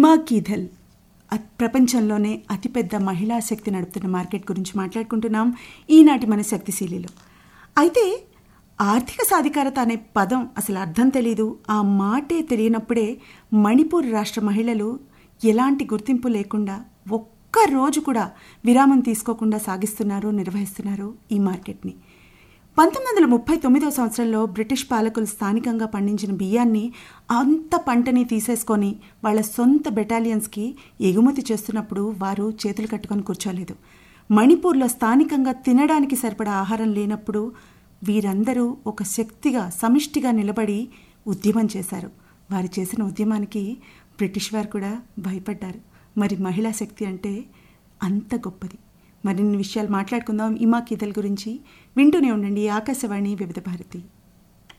ఇమా కీధల్ అ- ప్రపంచంలోనే అతిపెద్ద మహిళా శక్తి నడుపుతున్న మార్కెట్ గురించి మాట్లాడుకుంటున్నాం ఈనాటి మన శక్తిశీలిలో అయితే ఆర్థిక సాధికారత అనే పదం అసలు అర్థం తెలీదు ఆ మాటే తెలియనప్పుడే మణిపూర్ రాష్ట్ర మహిళలు ఎలాంటి గుర్తింపు లేకుండా ఒక్క రోజు కూడా విరామం తీసుకోకుండా సాగిస్తున్నారు నిర్వహిస్తున్నారు ఈ మార్కెట్ని పంతొమ్మిది వందల ముప్పై తొమ్మిదవ సంవత్సరంలో బ్రిటిష్ పాలకులు స్థానికంగా పండించిన బియ్యాన్ని అంత పంటని తీసేసుకొని వాళ్ళ సొంత బెటాలియన్స్కి ఎగుమతి చేస్తున్నప్పుడు వారు చేతులు కట్టుకొని కూర్చోలేదు మణిపూర్లో స్థానికంగా తినడానికి సరిపడా ఆహారం లేనప్పుడు వీరందరూ ఒక శక్తిగా సమిష్టిగా నిలబడి ఉద్యమం చేశారు వారు చేసిన ఉద్యమానికి బ్రిటిష్ వారు కూడా భయపడ్డారు మరి మహిళా శక్తి అంటే అంత గొప్పది మరిన్ని విషయాలు మాట్లాడుకుందాం ఇమా కీతల్ గురించి వింటూనే ఉండండి ఆకాశవాణి వివిధ భారతి